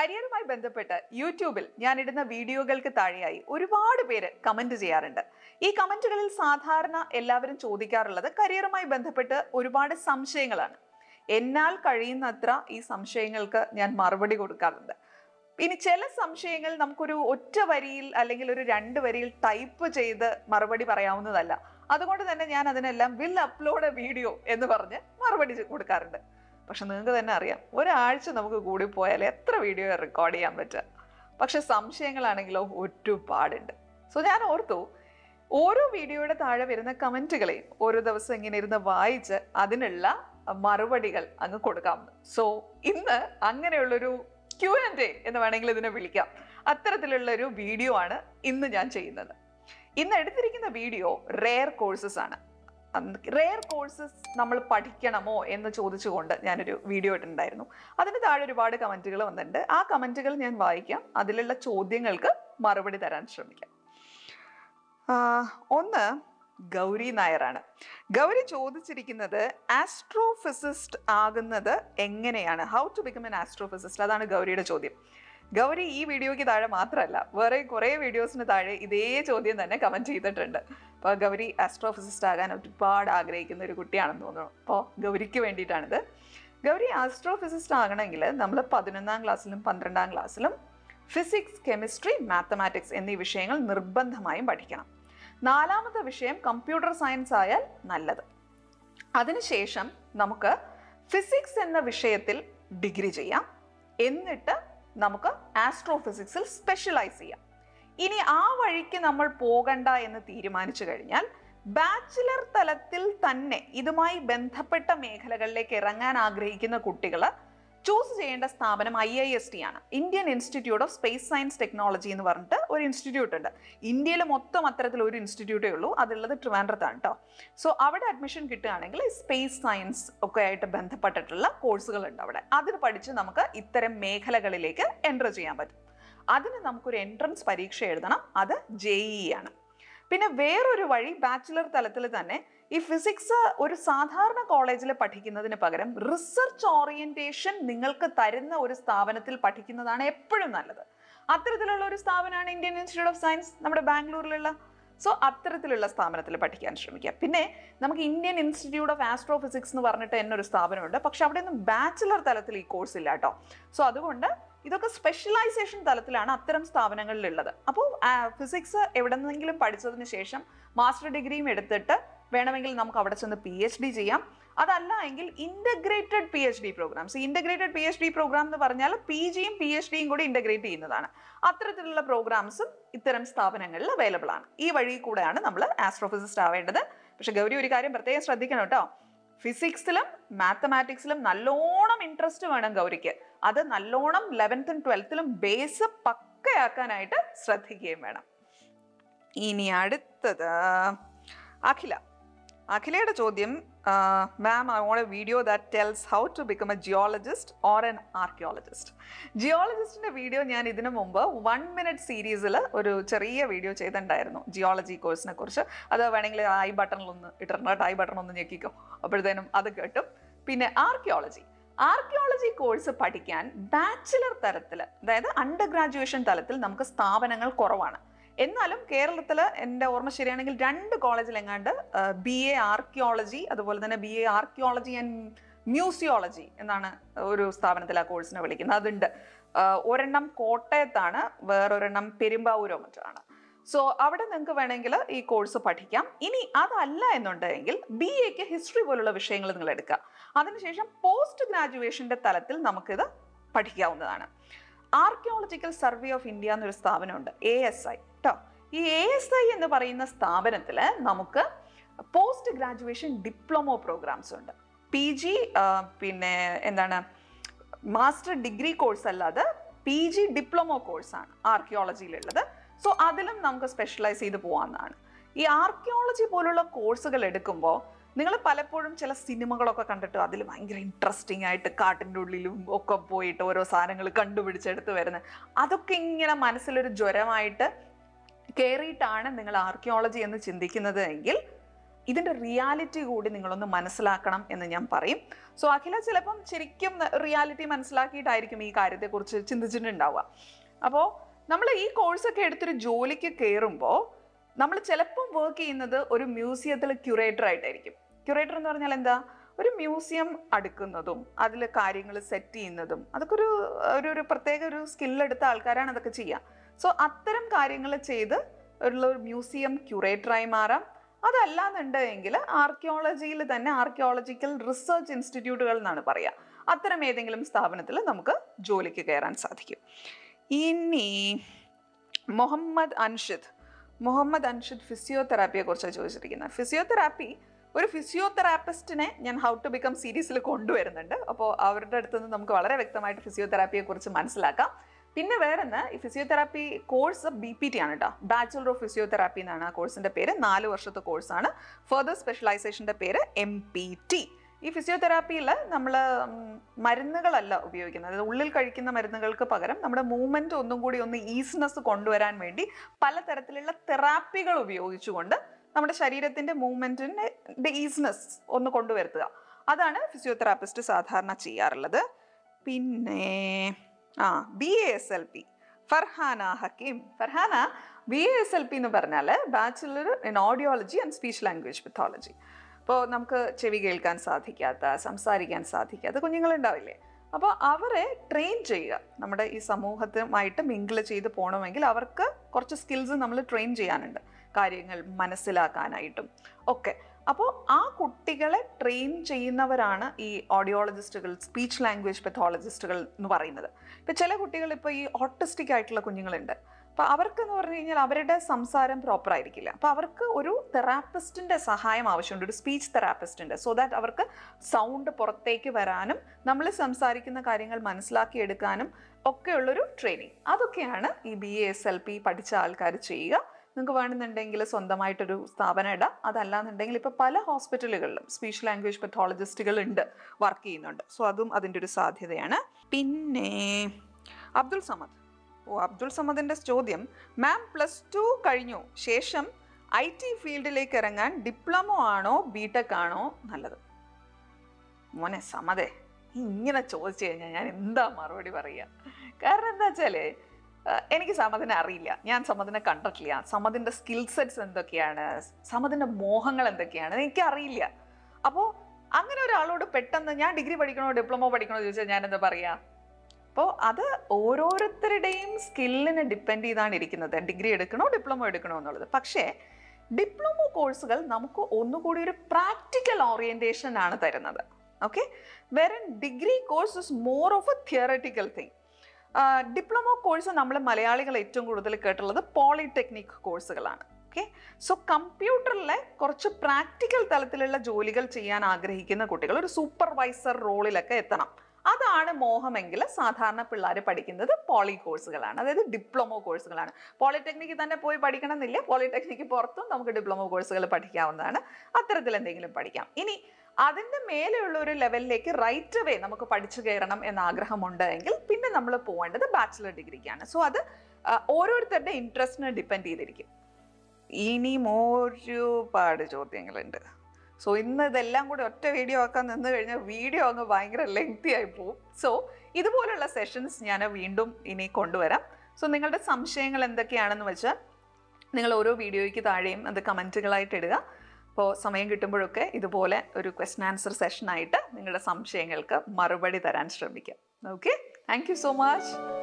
കരിയറുമായി ബന്ധപ്പെട്ട് യൂട്യൂബിൽ ഞാൻ ഇടുന്ന വീഡിയോകൾക്ക് താഴെയായി ഒരുപാട് പേര് കമന്റ് ചെയ്യാറുണ്ട് ഈ കമന്റുകളിൽ സാധാരണ എല്ലാവരും ചോദിക്കാറുള്ളത് കരിയറുമായി ബന്ധപ്പെട്ട് ഒരുപാട് സംശയങ്ങളാണ് എന്നാൽ കഴിയുന്നത്ര ഈ സംശയങ്ങൾക്ക് ഞാൻ മറുപടി കൊടുക്കാറുണ്ട് ഇനി ചില സംശയങ്ങൾ നമുക്കൊരു ഒറ്റ വരിയിൽ അല്ലെങ്കിൽ ഒരു രണ്ട് വരിയിൽ ടൈപ്പ് ചെയ്ത് മറുപടി പറയാവുന്നതല്ല അതുകൊണ്ട് തന്നെ ഞാൻ അതിനെല്ലാം വിൽ അപ്ലോഡ് എ വീഡിയോ എന്ന് പറഞ്ഞ് മറുപടി ചെ- കൊടുക്കാറുണ്ട് പക്ഷെ നിങ്ങൾക്ക് തന്നെ അറിയാം ഒരാഴ്ച നമുക്ക് കൂടി പോയാൽ എത്ര വീഡിയോ റെക്കോർഡ് ചെയ്യാൻ പറ്റുക പക്ഷെ സംശയങ്ങളാണെങ്കിലോ ഒരുപാടുണ്ട് സോ ഞാൻ ഓർത്തു ഓരോ വീഡിയോയുടെ താഴെ വരുന്ന കമന്റുകളെയും ഓരോ ദിവസം ഇങ്ങനെ ഇരുന്ന് വായിച്ച് അതിനുള്ള മറുപടികൾ അങ്ങ് കൊടുക്കാമെന്ന് സോ ഇന്ന് അങ്ങനെയുള്ളൊരു ക്യൂ ആൻഡ് എ എന്ന് വേണമെങ്കിൽ ഇതിനെ വിളിക്കാം അത്തരത്തിലുള്ള ഒരു വീഡിയോ ആണ് ഇന്ന് ഞാൻ ചെയ്യുന്നത് ഇന്ന് എടുത്തിരിക്കുന്ന വീഡിയോ റെയർ കോഴ്സസ് ആണ് റെയർ കോഴ്സസ് നമ്മൾ പഠിക്കണമോ എന്ന് ചോദിച്ചുകൊണ്ട് ഞാനൊരു വീഡിയോ ഇട്ടിട്ടുണ്ടായിരുന്നു അതിന് താഴെ ഒരുപാട് കമന്റുകൾ വന്നിട്ടുണ്ട് ആ കമന്റുകൾ ഞാൻ വായിക്കാം അതിലുള്ള ചോദ്യങ്ങൾക്ക് മറുപടി തരാൻ ശ്രമിക്കാം ആ, ഒന്ന് ഗൗരി നായരാണ് ഗൗരി ചോദിച്ചിരിക്കുന്നത് ആസ്ട്രോഫിസിസ്റ്റ് ആകുന്നത് എങ്ങനെയാണ് how to become an astrophysicist അതാണ് ഗൗരിയുടെ ചോദ്യം ഗൗരി ഈ വീഡിയോയ്ക്ക് താഴെ മാത്രമല്ല വേറെ കുറേ വീഡിയോസിന് താഴെ ഇതേ ചോദ്യം തന്നെ കമൻറ്റ് ചെയ്തിട്ടുണ്ട് അപ്പോൾ ഗൗരി ആസ്ട്രോഫിസിസ്റ്റ് ആകാൻ ഒരുപാട് ആഗ്രഹിക്കുന്ന ഒരു കുട്ടിയാണെന്ന് തോന്നുന്നു അപ്പോൾ ഗൗരിക്ക് വേണ്ടിയിട്ടാണിത് ഗൗരി ആസ്ട്രോഫിസിസ്റ്റ് ആകണമെങ്കിൽ നമ്മൾ പതിനൊന്നാം ക്ലാസ്സിലും പന്ത്രണ്ടാം ക്ലാസ്സിലും ഫിസിക്സ് കെമിസ്ട്രി മാത്തമാറ്റിക്സ് എന്നീ വിഷയങ്ങൾ നിർബന്ധമായും പഠിക്കണം നാലാമത്തെ വിഷയം കമ്പ്യൂട്ടർ സയൻസ് ആയാൽ നല്ലത് അതിനുശേഷം നമുക്ക് ഫിസിക്സ് എന്ന വിഷയത്തിൽ ഡിഗ്രി ചെയ്യാം എന്നിട്ട് നമുക്ക് ആസ്ട്രോഫിസിക്സിൽ സ്പെഷ്യലൈസ് ചെയ്യാം ഇനി ആ വഴിക്ക് നമ്മൾ പോകണ്ട എന്ന് തീരുമാനിച്ചു കഴിഞ്ഞാൽ ബാച്ചിലർ തലത്തിൽ തന്നെ ഇതുമായി ബന്ധപ്പെട്ട മേഖലകളിലേക്ക് ഇറങ്ങാൻ ആഗ്രഹിക്കുന്ന കുട്ടികൾ ചൂസ് ചെയ്യേണ്ട സ്ഥാപനം ഐ ഐ എസ് ടി ആണ് Indian Institute of Space Science Technology എന്ന് പറഞ്ഞിട്ട് ഒരു ഇൻസ്റ്റിറ്റ്യൂട്ട് ഉണ്ട് ഇന്ത്യയിൽ മൊത്തം അത്തരത്തിൽ ഒരു ഇൻസ്റ്റിറ്റ്യൂട്ടേ ഉള്ളൂ അതുള്ളത് ട്രിവാൻഡ്രത്താണ് കേട്ടോ സോ അവിടെ അഡ്മിഷൻ കിട്ടുകയാണെങ്കിൽ സ്പേസ് സയൻസ് ഒക്കെ ആയിട്ട് ബന്ധപ്പെട്ടിട്ടുള്ള കോഴ്സുകൾ ഉണ്ട് അവിടെ അതിന് പഠിച്ച് നമുക്ക് ഇത്തരം മേഖലകളിലേക്ക് എൻ്റർ ചെയ്യാൻ പറ്റും അതിന് നമുക്കൊരു എൻട്രൻസ് പരീക്ഷ എഴുതണം അത് ജെ ഇ ആണ് പിന്നെ വേറൊരു വഴി ബാച്ചിലർ തലത്തിൽ തന്നെ ഈ ഫിസിക്സ് ഒരു സാധാരണ കോളേജിൽ പഠിക്കുന്നതിന് പകരം റിസർച്ച് ഓറിയന്റേഷൻ നിങ്ങൾക്ക് തരുന്ന ഒരു സ്ഥാപനത്തിൽ പഠിക്കുന്നതാണ് എപ്പോഴും നല്ലത് അത്തരത്തിലുള്ള ഒരു സ്ഥാപനമാണ് ഇന്ത്യൻ ഇൻസ്റ്റിറ്റ്യൂട്ട് ഓഫ് സയൻസ് നമ്മുടെ ബാംഗ്ലൂരിലുള്ള സോ അത്തരത്തിലുള്ള സ്ഥാപനത്തിൽ പഠിക്കാൻ ശ്രമിക്കുക പിന്നെ നമുക്ക് ഇന്ത്യൻ ഇൻസ്റ്റിറ്റ്യൂട്ട് ഓഫ് ആസ്ട്രോഫിസിക്സ് എന്ന് പറഞ്ഞിട്ട് തന്നെ ഒരു സ്ഥാപനമുണ്ട് പക്ഷെ അവിടെ ഒന്നും ബാച്ചിലർ തലത്തിൽ ഈ കോഴ്സ് ഇല്ല കേട്ടോ സോ അതുകൊണ്ട് ഇതൊക്കെ സ്പെഷ്യലൈസേഷൻ തലത്തിലാണ് അത്തരം സ്ഥാപനങ്ങളിലുള്ളത് അപ്പോൾ ഫിസിക്സ് എവിടെ നിന്നെങ്കിലും പഠിച്ചതിന് ശേഷം മാസ്റ്റർ ഡിഗ്രിയും എടുത്തിട്ട് വേണമെങ്കിൽ നമുക്ക് അവിടെ ചെന്ന് പി എച്ച് ഡി ചെയ്യാം അതല്ല എങ്കിൽ integrated P H D programs integrated P H D program എന്ന് പറഞ്ഞാൽ പി ജിയും പി എച്ച് ഡിയും കൂടി ഇൻ്റഗ്രേറ്റ് ചെയ്യുന്നതാണ് അത്തരത്തിലുള്ള പ്രോഗ്രാംസും ഇത്തരം സ്ഥാപനങ്ങളിൽ അവൈലബിൾ ആണ് ഈ വഴി കൂടെയാണ് നമ്മൾ ആസ്ട്രോഫിസിസ്റ്റ് ആവേണ്ടത് പക്ഷെ ഗൗരി ഒരു കാര്യം പ്രത്യേകം ശ്രദ്ധിക്കണം കേട്ടോ ഫിസിക്സിലും മാത്തമാറ്റിക്സിലും നല്ലോണം ഇൻട്രസ്റ്റ് വേണം ഗൗരിക്ക് അത് നല്ലോണം ലെവൻത്തും ട്വൽത്തിലും ബേസ് പക്കയാക്കാനായിട്ട് ശ്രദ്ധിക്കുകയും വേണം ഇനി അടുത്തത് അഖില അഖിലയുടെ ചോദ്യം ma'am I want a video that tells how to become a geologist or an archaeologist ജിയോളജിസ്റ്റിന്റെ വീഡിയോ ഞാൻ ഇതിനു മുമ്പ് വൺ മിനിറ്റ് സീരീസിൽ ഒരു ചെറിയ വീഡിയോ ചെയ്തിട്ടുണ്ടായിരുന്നു ജിയോളജി കോഴ്സിനെ കുറിച്ച് അത് വേണമെങ്കിൽ ഐ ബട്ടണിലൊന്ന് ഇട്ടിട്ടുണ്ട് ഐ ബട്ടൺ ഒന്ന് ഞെക്കിക്കോ അപ്പോഴത്തേനും അത് കേട്ടും പിന്നെ ആർക്കിയോളജി ആർക്കിയോളജി കോഴ്സ് പഠിക്കാൻ ബാച്ചിലർ തലത്തിൽ അതായത് അണ്ടർ ഗ്രാജുവേഷൻ തലത്തിൽ നമുക്ക് സ്ഥാപനങ്ങൾ കുറവാണ് എന്നാലും കേരളത്തിൽ എൻ്റെ ഓർമ്മ ശരിയാണെങ്കിൽ രണ്ട് കോളേജിൽ എങ്ങാണ്ട് ബി എ ആർക്കിയോളജി അതുപോലെ തന്നെ B A archaeology and museology എന്നാണ് ഒരു സ്ഥാപനത്തിൽ ആ കോഴ്സിനെ വിളിക്കുന്നത് അതുണ്ട് ആ, ഒരെണ്ണം കോട്ടയത്താണ് വേറൊരെണ്ണം പെരുമ്പാവൂരോ മറ്റോ ആണ് സോ അവിടെ നിങ്ങൾക്ക് വേണമെങ്കിൽ ഈ കോഴ്സ് പഠിക്കാം ഇനി അതല്ല എന്നുണ്ടെങ്കിൽ ബി എക്ക് ഹിസ്റ്ററി പോലുള്ള വിഷയങ്ങൾ നിങ്ങൾ എടുക്കുക അതിനുശേഷം പോസ്റ്റ് ഗ്രാജുവേഷന്റെ തലത്തിൽ നമുക്കിത് പഠിക്കാവുന്നതാണ് ആർക്കിയോളജിക്കൽ സർവേ ഓഫ് ഇന്ത്യ എന്നൊരു സ്ഥാപനമുണ്ട് എ എസ് ഐ കേട്ടോ ഈ എ എസ് ഐ എന്ന് പറയുന്ന സ്ഥാപനത്തിൽ നമുക്ക് പോസ്റ്റ് ഗ്രാജുവേഷൻ ഡിപ്ലോമോ പ്രോഗ്രാംസ് ഉണ്ട് പി ജി പിന്നെ എന്താണ് മാസ്റ്റർ ഡിഗ്രി കോഴ്സ് അല്ലാതെ പി ജി ഡിപ്ലോമോ കോഴ്സാണ് ആർക്കിയോളജിയിലുള്ളത് സോ അതിലും നമുക്ക് സ്പെഷ്യലൈസ് ചെയ്ത് പോകാവുന്നതാണ് ഈ ആർക്കിയോളജി പോലുള്ള കോഴ്സുകൾ എടുക്കുമ്പോൾ നിങ്ങൾ പലപ്പോഴും ചില സിനിമകളൊക്കെ കണ്ടിട്ട് അതിൽ ഭയങ്കര ഇൻട്രസ്റ്റിംഗ് ആയിട്ട് കാട്ടിൻ്റെ ഉള്ളിലും ഒക്കെ പോയിട്ട് ഓരോ സാധനങ്ങൾ കണ്ടുപിടിച്ചെടുത്ത് വരുന്നത് അതൊക്കെ ഇങ്ങനെ മനസ്സിലൊരു ജ്വരമായിട്ട് കയറിയിട്ടാണ് നിങ്ങൾ ആർക്കിയോളജി എന്ന് ചിന്തിക്കുന്നത് എങ്കിൽ ഇതിൻ്റെ റിയാലിറ്റി കൂടി നിങ്ങളൊന്ന് മനസ്സിലാക്കണം എന്ന് ഞാൻ പറയും സോ അഖില ചിലപ്പം ശരിക്കും റിയാലിറ്റി മനസ്സിലാക്കിയിട്ടായിരിക്കും ഈ കാര്യത്തെക്കുറിച്ച് ചിന്തിച്ചിട്ടുണ്ടാവുക അപ്പോൾ നമ്മൾ ഈ കോഴ്സൊക്കെ എടുത്തൊരു ജോലിക്ക് കയറുമ്പോൾ നമ്മൾ ചിലപ്പം വർക്ക് ചെയ്യുന്നത് ഒരു മ്യൂസിയത്തിൽ ക്യൂറേറ്റർ ആയിട്ടായിരിക്കും ക്യൂറേറ്റർ എന്ന് പറഞ്ഞാൽ എന്താ ഒരു മ്യൂസിയം അടുക്കുന്നതും അതിൽ കാര്യങ്ങൾ സെറ്റ് ചെയ്യുന്നതും അതൊക്കെ ഒരു ഒരു ഒരു പ്രത്യേക ഒരു സ്കില്ലെടുത്ത ആൾക്കാരാണ് അതൊക്കെ ചെയ്യുക സോ അത്തരം കാര്യങ്ങൾ ചെയ്ത് ഉള്ള ഒരു മ്യൂസിയം ക്യൂറേറ്ററായി മാറാം അതല്ലാന്നുണ്ടെങ്കിൽ ആർക്കിയോളജിയിൽ തന്നെ ആർക്കിയോളജിക്കൽ റിസർച്ച് ഇൻസ്റ്റിറ്റ്യൂട്ടുകൾ എന്നാണ് പറയുക അത്തരം ഏതെങ്കിലും സ്ഥാപനത്തിൽ നമുക്ക് ജോലിക്ക് കയറാൻ സാധിക്കും ഇനി മുഹമ്മദ് അൻഷിദ് മുഹമ്മദ് അൻഷിദ് ഫിസിയോതെറാപ്പിയെ കുറിച്ചാണ് ചോദിച്ചിരിക്കുന്നത് ഫിസിയോതെറാപ്പി ഒരു ഫിസിയോതെറാപ്പിസ്റ്റിനെ ഞാൻ ഹൗ ടു ബിക്കം സീരീസിൽ കൊണ്ടുവരുന്നുണ്ട് അപ്പോൾ അവരുടെ അടുത്ത് നിന്ന് നമുക്ക് വളരെ വ്യക്തമായിട്ട് ഫിസിയോതെറാപ്പിയെ കുറിച്ച് മനസ്സിലാക്കാം പിന്നെ വേറൊന്ന് ഈ physiotherapy course B P T ആണ് കേട്ടോ ബാച്ചുലർ ഓഫ് ഫിസിയോതെറാപ്പി എന്നാണ് ആ കോഴ്സിന്റെ പേര് നാല് വർഷത്തെ കോഴ്സാണ് ഫർദർ സ്പെഷ്യലൈസേഷന്റെ പേര് എം പി ടി ഈ ഫിസിയോതെറാപ്പിയിൽ നമ്മൾ മരുന്നുകളല്ല ഉപയോഗിക്കുന്നത് അതായത് ഉള്ളിൽ കഴിക്കുന്ന മരുന്നുകൾക്ക് പകരം നമ്മുടെ മൂവ്മെന്റ് ഒന്നും കൂടി ഒന്ന് ഈസിനെസ് കൊണ്ടുവരാൻ വേണ്ടി പലതരത്തിലുള്ള തെറാപ്പികൾ ഉപയോഗിച്ചുകൊണ്ട് നമ്മുടെ ശരീരത്തിന്റെ മൂവ്മെന്റിന്റെ ഈസിനെസ് ഒന്ന് കൊണ്ടുവരുത്തുക അതാണ് ഫിസിയോതെറാപ്പിസ്റ്റ് സാധാരണ ചെയ്യാറുള്ളത് പിന്നെ ആ B A S L P Farhana Hakeem Farhana B A S L P എന്ന് പറഞ്ഞാൽ bachelor in audiology and speech language pathology ഇപ്പോൾ നമുക്ക് ചെവി കേൾക്കാൻ സാധിക്കാത്ത സംസാരിക്കാൻ സാധിക്കാത്ത കുഞ്ഞുങ്ങളുണ്ടാവില്ലേ അപ്പോൾ അവരെ ട്രെയിൻ ചെയ്യുക നമ്മുടെ ഈ സമൂഹത്തുമായിട്ട് മിങ്കിൾ ചെയ്ത് പോകണമെങ്കിൽ അവർക്ക് കുറച്ച് സ്കിൽസ് നമ്മൾ ട്രെയിൻ ചെയ്യാനുണ്ട് കാര്യങ്ങൾ മനസ്സിലാക്കാനായിട്ടും ഒക്കെ അപ്പോൾ ആ കുട്ടികളെ ട്രെയിൻ ചെയ്യുന്നവരാണ് ഈ ഓഡിയോളജിസ്റ്റുകൾ സ്പീച്ച് ലാംഗ്വേജ് പെത്തോളജിസ്റ്റുകൾ എന്ന് പറയുന്നത് ഇപ്പം ചില കുട്ടികൾ ഇപ്പോൾ ഈ ഓട്ടിസ്റ്റിക് ആയിട്ടുള്ള കുഞ്ഞുങ്ങളുണ്ട് അപ്പോൾ അവർക്കെന്ന് പറഞ്ഞു കഴിഞ്ഞാൽ അവരുടെ സംസാരം പ്രോപ്പർ ആയിരിക്കില്ല അപ്പോൾ അവർക്ക് ഒരു തെറാപ്പിസ്റ്റിൻ്റെ സഹായം ആവശ്യമുണ്ട് ഒരു സ്പീച്ച് തെറാപ്പിസ്റ്റിൻ്റെ സോ ദാറ്റ് അവർക്ക് സൗണ്ട് പുറത്തേക്ക് വരാനും നമ്മൾ സംസാരിക്കുന്ന കാര്യങ്ങൾ മനസ്സിലാക്കിയെടുക്കാനും ഒക്കെയുള്ളൊരു ട്രെയിനിങ് അതൊക്കെയാണ് ഈ B A S L P പഠിച്ച ആൾക്കാർ ചെയ്യുക നിങ്ങൾക്ക് വേണമെന്നുണ്ടെങ്കിൽ സ്വന്തമായിട്ടൊരു സ്ഥാപനം ഇടാം അതല്ലാന്നുണ്ടെങ്കിൽ ഇപ്പോൾ പല ഹോസ്പിറ്റലുകളിലും സ്പീച്ച് ലാംഗ്വേജ് പെത്തോളജിസ്റ്റുകൾ ഉണ്ട് വർക്ക് ചെയ്യുന്നുണ്ട് സോ അതും അതിൻ്റെ ഒരു സാധ്യതയാണ് പിന്നെ അബ്ദുൾ സമദ് ഓ അബ്ദുൾ സമദിൻ്റെ ചോദ്യം മാം പ്ലസ് ടു കഴിഞ്ഞു ശേഷം ഐ ടി ഫീൽഡിലേക്ക് ഇറങ്ങാൻ ഡിപ്ലോമോ ആണോ ബി ടെക് ആണോ നല്ലത് മോനെ സമതേ ഇങ്ങനെ ചോദിച്ചു കഴിഞ്ഞാൽ ഞാൻ എന്താ മറുപടി പറയുക കാരണം എന്താ വെച്ചാലേ എനിക്ക് സമതിനെ അറിയില്ല ഞാൻ സമതിനെ കണ്ടിട്ടില്ല സമതിൻ്റെ സ്കിൽ സെറ്റ്സ് എന്തൊക്കെയാണ് സമതിൻ്റെ മോഹങ്ങൾ എന്തൊക്കെയാണ് എനിക്ക് അറിയില്ല അപ്പോൾ അങ്ങനെ ഒരാളോട് പെട്ടെന്ന് ഞാൻ ഡിഗ്രി പഠിക്കണോ ഡിപ്ലോമോ പഠിക്കണോ ചോദിച്ചാൽ ഞാൻ എന്താ പറയുക അപ്പോൾ അത് ഓരോരുത്തരുടെയും സ്കില്ലിനെ ഡിപ്പെൻഡ് ചെയ്താണ് ഇരിക്കുന്നത് ഡിഗ്രി എടുക്കണോ ഡിപ്ലോമോ എടുക്കണോ എന്നുള്ളത് പക്ഷേ ഡിപ്ലോമോ കോഴ്സുകൾ നമുക്ക് ഒന്നുകൂടി ഒരു പ്രാക്ടിക്കൽ ഓറിയൻറ്റേഷൻ ആണ് തരുന്നത് ഓക്കെ വേറെ degree course is more of a theoretical thing diploma course നമ്മൾ മലയാളികൾ ഏറ്റവും കൂടുതൽ കേട്ടുള്ളത് പോളിടെക്നിക് കോഴ്സുകളാണ് ഓക്കെ സോ കമ്പ്യൂട്ടറിലെ കുറച്ച് പ്രാക്ടിക്കൽ തലത്തിലുള്ള ജോലികൾ ചെയ്യാൻ ആഗ്രഹിക്കുന്ന കുട്ടികൾ ഒരു സൂപ്പർവൈസർ റോളിലൊക്കെ എത്തണം അതാണ് മോഹമെങ്കിൽ സാധാരണ പിള്ളേർ പഠിക്കുന്നത് പോളി കോഴ്സുകളാണ് അതായത് ഡിപ്ലോമോ കോഴ്സുകളാണ് പോളിടെക്നിക്ക് തന്നെ പോയി പഠിക്കണം എന്നില്ല പോളിടെക്നിക്ക് പുറത്തും നമുക്ക് ഡിപ്ലോമോ കോഴ്സുകൾ പഠിക്കാവുന്നതാണ് അത്തരത്തിൽ എന്തെങ്കിലും പഠിക്കാം ഇനി അതിൻ്റെ മേലെയുള്ള ഒരു ലെവലിലേക്ക് റൈറ്റ് വേ നമുക്ക് പഠിച്ചു കയറണം എന്ന ആഗ്രഹമുണ്ട് എങ്കിൽ പിന്നെ നമ്മൾ പോകേണ്ടത് ബാച്ചിലർ ഡിഗ്രിക്കാണ് സോ അത് ഓരോരുത്തരുടെ ഇൻട്രസ്റ്റിനെ ഡിപ്പെൻഡ് ചെയ്തിരിക്കും ഇനിയും ഒരുപാട് ചോദ്യങ്ങളുണ്ട് സോ ഇന്ന് ഇതെല്ലാം കൂടി ഒറ്റ വീഡിയോ ആക്കാൻ നിന്ന് കഴിഞ്ഞാൽ വീഡിയോ അങ്ങ് ഭയങ്കര ലെങ്തി ആയി പോകും സോ ഇതുപോലുള്ള സെഷൻസ് ഞാൻ വീണ്ടും ഇനി കൊണ്ടുവരാം സോ നിങ്ങളുടെ സംശയങ്ങൾ എന്തൊക്കെയാണെന്ന് വെച്ചാൽ നിങ്ങൾ ഓരോ വീഡിയോയ്ക്ക് താഴെയും അത് കമൻറ്റുകളായിട്ട് ഇടുക അപ്പോൾ സമയം കിട്ടുമ്പോഴൊക്കെ ഇതുപോലെ ഒരു ക്വസ്റ്റൻ ആൻസർ സെഷനായിട്ട് നിങ്ങളുടെ സംശയങ്ങൾക്ക് മറുപടി തരാൻ ശ്രമിക്കാം okay thank you so much